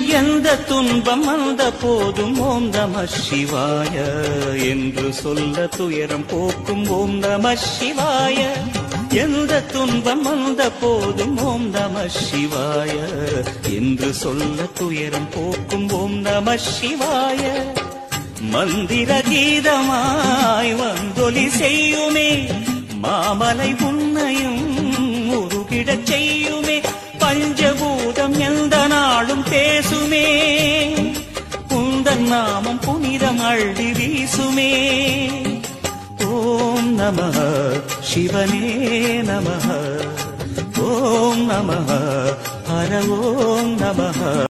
எந்த துன்பம் வந்த போதும் ஓம் நம சிவாய என்று சொல்ல துயரம் போக்கும் ஓம் நம சிவாய எந்த துன்பம் வந்த போதும் ஓம் நம சிவாய என்று சொல்ல துயரம் போக்கும் ஓம் நம சிவாய மந்திர கீதமாய் வந்தொலி செய்யுமே மாமலை உன்னையும் உருகிடச் செய்யுமே பஞ்சபூதம் எந்த நாளும் பேசுமே குந்தன் நாமம் புனிதம் அள்ளி வீசுமே ஓம் நம சிவனே நம ஓம் நம ஹர ஓம் நம